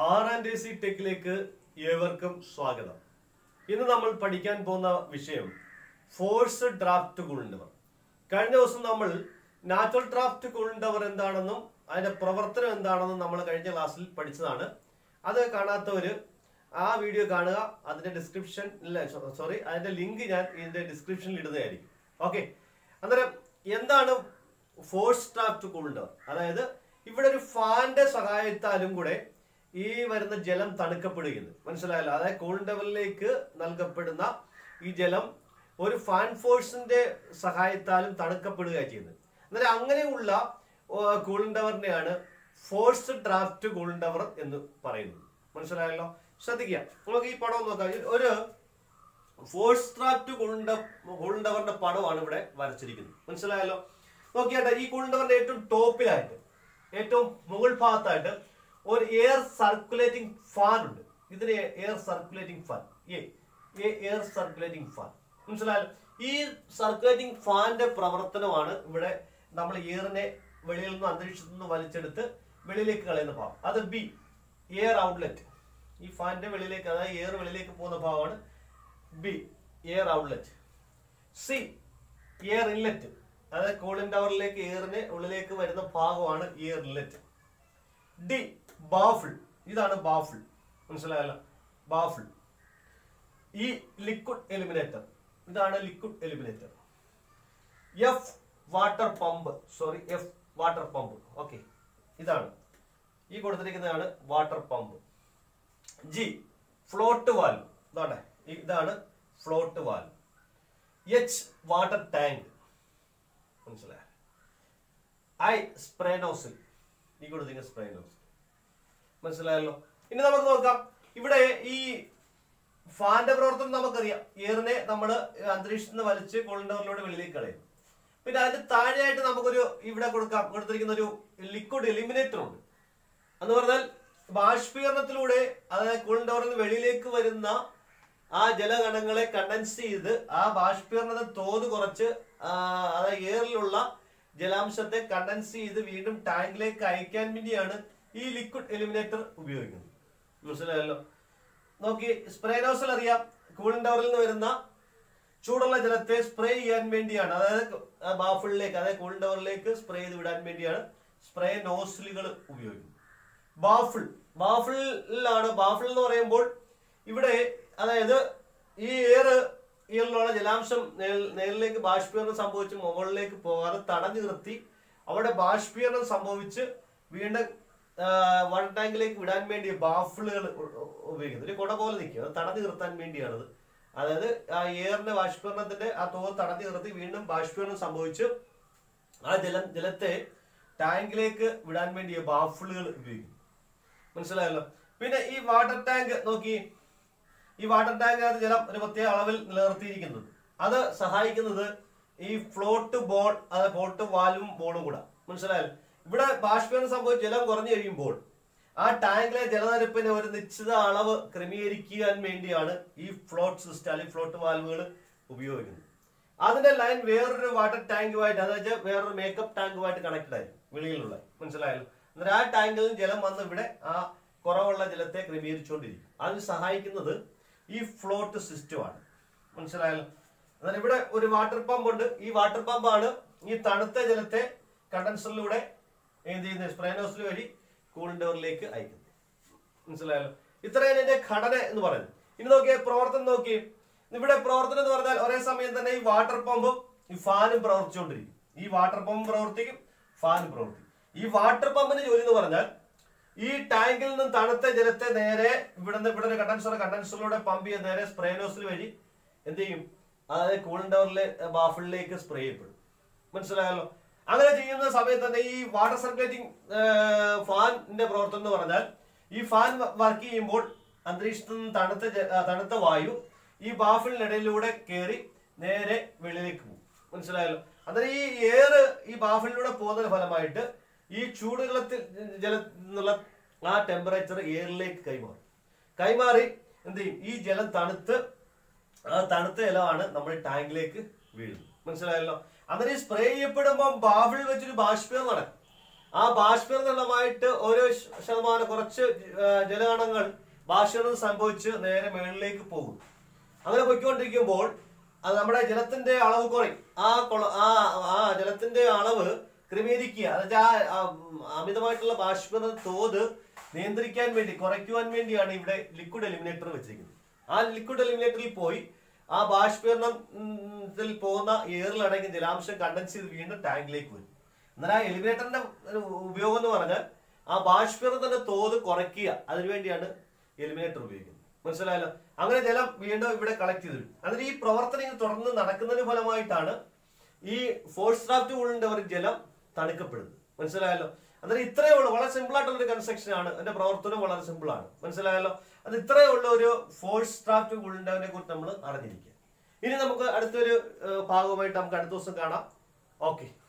R and C ടെക്കിലേക്ക് ഏവർക്കും സ്വാഗതം ഇന്ന് നമ്മൾ പഠിക്കാൻ പോകുന്ന വിഷയം ഫോഴ്സ് ഡ്രാഫ്റ്റ് കൂളിൻ്റവർ കഴിഞ്ഞ ദിവസം നമ്മൾ നാച്ചുറൽ ഡ്രാഫ്റ്റ് കൂളിൻ്റവർ എന്താണെന്നും അതിന്റെ പ്രവർത്തനം എന്താണെന്നും നമ്മൾ കഴിഞ്ഞ ക്ലാസ്സിൽ പഠിച്ചതാണ് അത് കാണാത്തവര് ആ വീഡിയോ കാണുക അതിന്റെ ഡിസ്ക്രിപ്ഷൻ ഇല്ല സോറി അതിന്റെ ലിങ്ക് ഞാൻ ഇതിന്റെ ഡിസ്ക്രിപ്ഷനിൽ ഇടുന്നതായിരിക്കും ഓക്കെ അന്നേരം എന്താണ് ഫോഴ്സ് ഡ്രാഫ്റ്റ് കൂളിൻ്റവർ അതായത് ഇവിടെ ഒരു ഫാന്റെ സഹായത്താലും കൂടെ ഈ വരുന്ന ജലം തണുക്കപ്പെടുകയാണ് മനസ്സിലായല്ലോ അതായത് കൂൾ ലെവലിലേക്ക് നൽകപ്പെടുന്ന ഈ ജലം ഒരു ഫാൻ ഫോഴ്സിന്റെ സഹായത്താലും തണുക്കപ്പെടുക ചെയ്യുന്നത് അന്നേരം അങ്ങനെയുള്ള കൂളിംഗ് ടവറിനെയാണ് ഫോഴ്സ് ഡ്രാഫ്റ്റ് കൂളിംഗ് ടവർ എന്ന് പറയുന്നത് മനസ്സിലായല്ലോ ശ്രദ്ധിക്കുക നമുക്ക് ഈ പടം നോക്കാം ഒരു ഫോഴ്സ് ഡ്രാഫ്റ്റ് കൂളിംഗ് ടവറിന്റെ പടമാണ് ഇവിടെ വരച്ചിരിക്കുന്നത് മനസ്സിലായല്ലോ നോക്കിയാട്ടെ ഈ കൂളിംഗ് ടവറിന്റെ ഏറ്റവും ടോപ്പിലായിട്ട് ഏറ്റവും മുകൾ ഭാഗത്തായിട്ട് ഒരു എയർ സർക്കുലേറ്റിംഗ് ഫാൻ ഉണ്ട് ഇതിന് air circulating fan A air circulating fan മനസ്സിലായല്ലോ ഈ സർക്കുലേറ്റിംഗ് ഫാന്റെ പ്രവർത്തനമാണ് ഇവിടെ നമ്മൾ എയറിനെ വെളിയിൽ നിന്ന് അന്തരീക്ഷത്തിൽ നിന്ന് വലിച്ചെടുത്ത് വെളിയിലേക്ക് കളയുന്ന ഭാഗം അത് ബി എയർ ഔട്ട്ലെറ്റ് ഈ ഫാനിന്റെ വെളിയിലേക്ക് അതായത് എയർ വെളിയിലേക്ക് പോകുന്ന ഭാഗമാണ് B air outlet C air inlet അതായത് കൂളിംഗ് ടവറിലേക്ക് എയറിന് ഉള്ളിലേക്ക് വരുന്ന ഭാഗമാണ് എയർ ഇൻലെറ്റ് ഡി ബാഫിൾ ഇതാണ് ബാഫിൾ മനസ്സിലായല്ലോ ബാഫിൾ ഈ ലിക്വിഡ് എലിമിനേറ്റർ ഇതാണ് liquid eliminator F water pump sorry F water pump okay ഇതാണ് ഈ കൊടുത്തിരിക്കുന്നതാണ് water pump G float valve ഇതാണ് ഇതാണ് float valve H water tank മനസ്സിലായ ഐ സ്പ്രേ നോസിൽ ഈ കൊടുത്തിരിക്കുന്ന സ്പ്രേ നോസിൽ മനസ്സിലായല്ലോ ഇനി നമുക്ക് നോക്കാം ഇവിടെ ഈ ഫാന്റെ പ്രവർത്തനം നമുക്കറിയാം എയറിനെ നമ്മൾ അന്തരീക്ഷത്തിൽ നിന്ന് വലിച്ച് കോളിൻഡവറിലൂടെ വെളിയിലേക്ക് കളയും പിന്നെ അതിന് താഴെയായിട്ട് നമുക്കൊരു ഇവിടെ കൊടുക്കാം കൊടുത്തിരിക്കുന്ന ഒരു ലിക്വിഡ് എലിമിനേറ്റർ ഉണ്ട് എന്ന് പറഞ്ഞാൽ ബാഷ്പീകരണത്തിലൂടെ അതായത് കൂളിൻഡവറിൽ നിന്ന് വെളിയിലേക്ക് വരുന്ന ആ ജലകണങ്ങളെ കണ്ടൻസ് ചെയ്ത് ആ ബാഷ്പീകരണത്തെ തോത് കുറച്ച് ആ, അതായത് എയറിലുള്ള ജലാംശത്തെ കണ്ടൻസ് ചെയ്ത് വീണ്ടും ടാങ്കിലേക്ക് അയക്കാൻ വേണ്ടിയാണ് ഈ ലിക്വിഡ് എലിമിനേറ്റർ ഉപയോഗിക്കുന്നത് മനസ്സിലായല്ലോ നോക്കി സ്പ്രേ നോസൽ അറിയാം കൂളിംഗ് ടവറിൽ നിന്ന് വരുന്ന ചൂടുള്ള ജലത്തെ സ്പ്രേ ചെയ്യാൻ വേണ്ടിയാണ് അതായത് ബാഫിളിലേക്ക് അതായത് കൂളിംഗ് ടവറിലേക്ക് സ്പ്രേ ചെയ്ത് വിടാൻ വേണ്ടിയാണ് സ്പ്രേ നോസിലുകൾ ഉപയോഗിക്കുന്നത് ബാഫിൾ ബാഫിളിലാണ് ബാഫിൾ എന്ന് പറയുമ്പോൾ ഇവിടെ അതായത് ഈ എയർ എയറിലുള്ള ജലാംശം നേൽ- നേരിലേക്ക് ബാഷ്പീകരണം സംഭവിച്ച് മുകളിലേക്ക് പോകാതെ തടഞ്ഞു നിർത്തി അവിടെ ബാഷ്പീകരണം സംഭവിച്ച് വീണ്ടും വാട്ടർ ടാങ്കിലേക്ക് വിടാൻ വേണ്ടി ബാഫിളുകൾ ഉപയോഗിക്കുന്നത് ഒരു കുട പോലെ നിൽക്കും അത് തടഞ്ഞു നിർത്താൻ വേണ്ടിയാണത് അതായത് ആ എയറിന്റെ ബാഷ്പീകരണത്തിന്റെ ആ തോത് തടഞ്ഞു നിർത്തി വീണ്ടും ബാഷ്പീകരണം സംഭവിച്ച് ആ ജലം ജലത്തെ ടാങ്കിലേക്ക് വിടാൻ വേണ്ടി ബാഫിളുകൾ ഉപയോഗിക്കും മനസ്സിലായല്ലോ പിന്നെ ഈ വാട്ടർ ടാങ്ക് നോക്കി ഈ വാട്ടർ ടാങ്ക് ജലം ഒരു പ്രത്യേക അളവിൽ നിലനിർത്തിയിരിക്കുന്നത് അത് സഹായിക്കുന്നത് ഈ ഫ്ലോട്ട് ബോൾ അത് ഫ്ലോട്ട് വാൽവും ബോളും കൂടെ മനസ്സിലായല്ലോ ഇവിടെ ബാഷ്പീകരണം സംഭവിച്ച് ജലം കുറഞ്ഞു കഴിയുമ്പോൾ ആ ടാങ്കിലെ ജലനിരപ്പിന് ഒരു നിശ്ചിത അളവ് ക്രമീകരിക്കാൻ വേണ്ടിയാണ് ഈ ഫ്ലോട്ട് സിസ്റ്റം അല്ലെങ്കിൽ ഫ്ലോട്ട് വാൽവുകൾ ഉപയോഗിക്കുന്നത് അതിന്റെ ലൈൻ വേറൊരു വാട്ടർ ടാങ്കുമായിട്ട് അതായത് വേറൊരു മേക്കപ്പ് ടാങ്കുമായിട്ട് കണക്റ്റഡ് ആയിരിക്കും വെളിയിലുള്ള മനസ്സിലായല്ലോ അന്നേരം ആ ടാങ്കിൽ നിന്ന് ജലം വന്ന് ഇവിടെ ആ കുറവുള്ള ജലത്തെ ക്രമീകരിച്ചുകൊണ്ടിരിക്കും അതിന് സഹായിക്കുന്നത് ഈ ഫ്ലോട്ട് സിസ്റ്റമാണ് മനസ്സിലായല്ലോ എന്നാൽ ഇവിടെ ഒരു വാട്ടർ പമ്പ് ഉണ്ട് ഈ വാട്ടർ പമ്പാണ് ഈ തണുത്ത ജലത്തെ കണ്ടൻസറിലൂടെ എന്ത് ചെയ്യുന്നത് സ്പ്രേനോസിൽ വഴി കൂളിംഗ് ടവറിലേക്ക് അയക്കുന്നത് മനസ്സിലായല്ലോ ഇത്രയാണ് ഇതിന്റെ ഘടന എന്ന് പറയുന്നത് ഇനി നോക്കിയേ പ്രവർത്തനം നോക്കി ഇവിടെ പ്രവർത്തനം എന്ന് പറഞ്ഞാൽ ഒരേ സമയം തന്നെ ഈ വാട്ടർ പമ്പും ഈ ഫാനും പ്രവർത്തിച്ചുകൊണ്ടിരിക്കും ഈ വാട്ടർ പമ്പ് പ്രവർത്തിക്കും ഫാനും പ്രവർത്തിക്കും ഈ വാട്ടർ പമ്പിന്റെ ജോലി എന്ന് പറഞ്ഞാൽ ഈ ടാങ്കിൽ നിന്നും തണുത്ത ജലത്തെ നേരെ ഇവിടുന്ന് ഇവിടെ ഒരു കണ്ടൻസർ കണ്ടൻസറിലൂടെ പമ്പ് ചെയ്ത് നേരെ സ്പ്രേ നോസിൽ വഴി എന്ത് ചെയ്യും അതായത് കൂളിംഗ് ടവറിലെ ബാഫിളിലേക്ക് സ്പ്രേ ചെയ്യപ്പെടും മനസ്സിലായല്ലോ അങ്ങനെ ചെയ്യുന്ന സമയത്ത് തന്നെ ഈ വാട്ടർ സർക്കുലേറ്റിംഗ് ഫാനിന്റെ പ്രവർത്തനം എന്ന് പറഞ്ഞാൽ ഈ ഫാൻ വർക്ക് ചെയ്യുമ്പോൾ അന്തരീക്ഷത്തിൽ നിന്ന് തണുത്ത ജ- ആ, തണുത്ത വായു ഈ ബാഫിളിനിടയിലൂടെ കയറി നേരെ വെളിയിലേക്ക് പോകും മനസ്സിലായല്ലോ അന്നേരം ഈ എയർ ഈ ബാഫിളിലൂടെ പോകുന്നതിന്റെ ഫലമായിട്ട് ഈ ചൂടുകളത്തിൽ ജലത്തിൽ നിന്നുള്ള ആ ടെമ്പറേച്ചർ എയറിലേക്ക് കൈമാറും കൈമാറി എന്ത് ചെയ്യും ഈ ജലം തണുത്ത് ആ തണുത്ത ജലമാണ് നമ്മുടെ ടാങ്കിലേക്ക് വീഴുന്നത് മനസ്സിലായല്ലോ അന്നേരം ഈ സ്പ്രേ ചെയ്യപ്പെടുമ്പോൾ ബാഫിൾ വെച്ചൊരു ബാഷ്പീകരണം നടക്കും ആ ബാഷ്പീകരണമായിട്ട് ഓരോ ശ- ശതമാനം കുറച്ച് ആ, ജലകണങ്ങൾ ബാഷ്പീകരണം സംഭവിച്ച് നേരെ മുകളിലേക്ക് പോകും അങ്ങനെ പൊയ്ക്കൊണ്ടിരിക്കുമ്പോൾ അത് നമ്മുടെ ജലത്തിന്റെ അളവ് കുറയും ആ കൊള- ആ ആ ജലത്തിന്റെ അളവ് ക്രമീകരിക്കുക അതായത് ആ ആ, ഉം, അമിതമായിട്ടുള്ള ബാഷ്പീകരണ തോത് നിയന്ത്രിക്കാൻ വേണ്ടി കുറയ്ക്കുവാൻ വേണ്ടിയാണ് ഇവിടെ ലിക്വിഡ് എലിമിനേറ്റർ വെച്ചിരിക്കുന്നത് ആ ലിക്വിഡ് എലിമിനേറ്ററിൽ പോയി ആ ബാഷ്പീകരണത്തിൽ പോകുന്ന എയറിൽ അടങ്ങിയ ജലാംശം കണ്ടൻസ് ചെയ്ത് വീണ്ടും ടാങ്കിലേക്ക് വരും എന്നാൽ ആ എലിമിനേറ്ററിന്റെ ഒരു ഉപയോഗം എന്ന് പറഞ്ഞാൽ ആ ബാഷ്പീകരണത്തിന്റെ തോത് കുറയ്ക്കുക അതിനുവേണ്ടിയാണ് എലിമിനേറ്റർ ഉപയോഗിക്കുന്നത് മനസ്സിലായല്ലോ അങ്ങനെ ജലം വീണ്ടും ഇവിടെ കളക്ട് ചെയ്ത് വരും അതിന് ഈ പ്രവർത്തനം ഇങ്ങനെ തുടർന്ന് നടക്കുന്നതിന് ഫലമായിട്ടാണ് ഈ ഫോഴ്സ് ഡ്രാഫ്റ്റ് കൊള്ളിന്റെ ഒരു ജലം തണുക്കപ്പെടുന്നത് മനസ്സിലായല്ലോ അന്നേരം ഇത്രയേ ഉള്ളൂ വളരെ സിമ്പിൾ ആയിട്ടുള്ള ഒരു കൺസ്ട്രക്ഷൻ ആണ് അതിന്റെ പ്രവർത്തനം വളരെ സിമ്പിൾ ആണ് മനസ്സിലായല്ലോ അത് ഇത്രയേ ഉള്ള ഒരു ഫോഴ്സ് ഡ്രാഫ്റ്റ് കൊള്ളിന്റെ കുറിച്ച് നമ്മൾ അറിഞ്ഞിരിക്കുക ഇനി നമുക്ക് അടുത്തൊരു ഏഹ്, ഭാഗമായിട്ട് നമുക്ക് അടുത്ത ദിവസം കാണാം ഓക്കെ